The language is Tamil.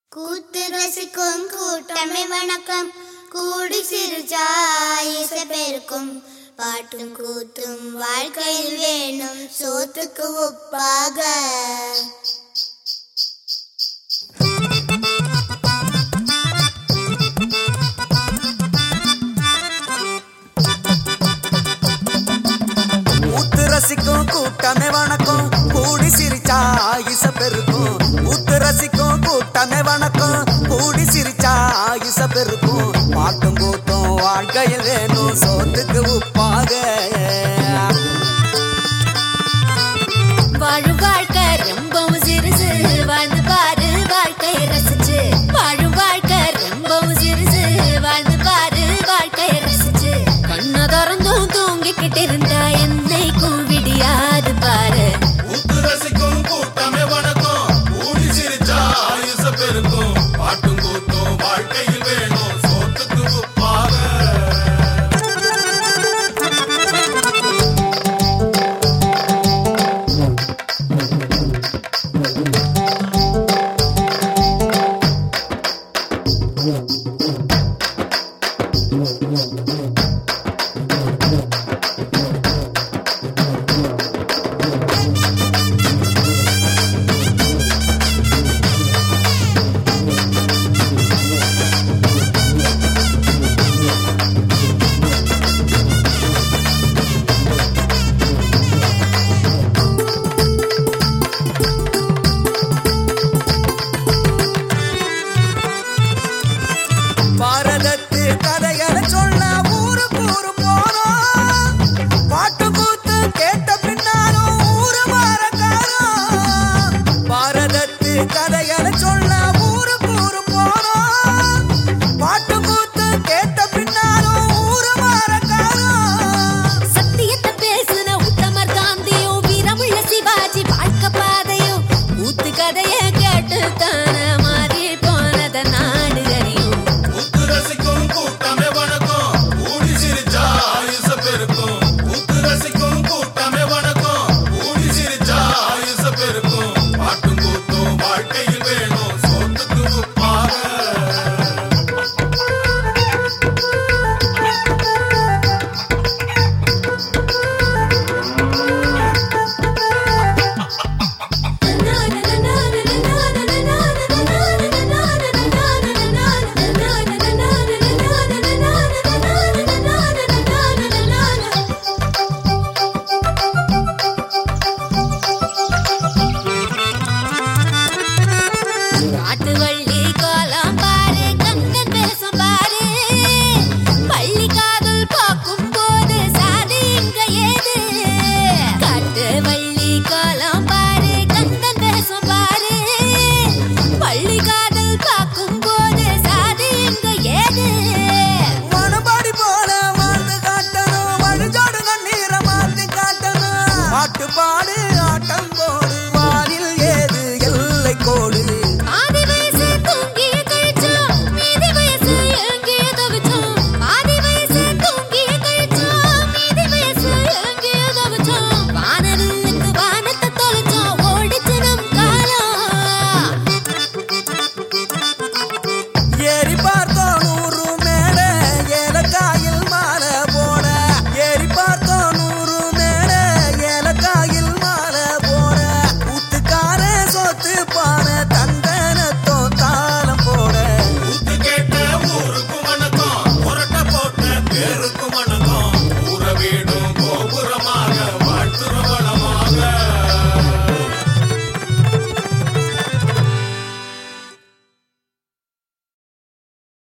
கூத்து ரசிக்கும் கூட்டமே வணக்கம் கூடி சிறுச்சாய் இசை பெருக்கும் பாட்டும் கூத்தும் வாழ்க்கையில் வேணும் சோத்துக்கு உப்பாக ஊத்து ரசிக்கும் கூட்டமே வணக்கம் கூடி சிரிச்சா இச பெருக்கும் ஊத்து ரசிக்கும் கூட்டமே வணக்கம் கூடி சிரிச்சா இச பெருக்கும் பாட்டும் கூத்தும் வாழ்க்கையில் வேணும் சோத்துக்கு உப்பாக வாழும் வாழ்க்கை ரொம்பவும் சிறுசு வாழ்ந்து பாரு வாழ்க்கையை ரசிச்சு வாழும் வாழ்க்கை ரொம்பவும் சிறுசு வாழ்ந்து பாரு வாழ்க்கையை ரசிச்சு கண்ணை திறந்தும் தூங்கிக்கிட்டு இருந்தா என்னைக்கும் விடியாது பாரு ஊத்து ரசிக்கும் கூட்டமே வணக்கம் கூடி சிரிச்சா ஆயுச பெருக்கும் பாட்டும் கூத்தும் வாழ்க்கையில் வேணும் சோத்துக்கு உப்பாக பாரதத்து கதைகளை சொல்ல ஊருக்கு ஊரு போனோம் பாட்டு கூத்து கேட்ட பின்னாலும் ஊரு மாறக்காரோம் பாரதத்து கதைகளை சொல்ல ஊருக்கு ஊரு போனோம் பாட்டு கூத்து கேட்ட பின்னாலும் ஊரு மாறக்காரோம் சத்தியத்தை பேசுன உத்தமர் காந்தியும் வீரமுள்ள சிவாஜி வாழ்க்கை பாதையும் ஊத்து கதைய கேட்டு தான மாறி போனத நாடு அறியும் ஊத்து ரசிக்கும் கூட்டமே வணக்கம் கூடி சிரிச்சா ஆயுச பெருக்கும் ஊத்து ரசிக்கும் கூட்டமே வணக்கம் கூடி சிரிச்சா ஆயுச பெருக்கும் பாட்டும் கூத்தும் வாழ்க்கையில் வேணும் சோத்துக்கு உப்பாக காட்டு வள்ளி கோலம் பாரு கங்கன் வேஷம் பாரு பள்ளி காதல் பார்க்கும் போது சாதி இங்க ஏது காட்டு வள்ளி கோலம் பாரு கங்கன் வேஷம் பாரு பள்ளி காதல்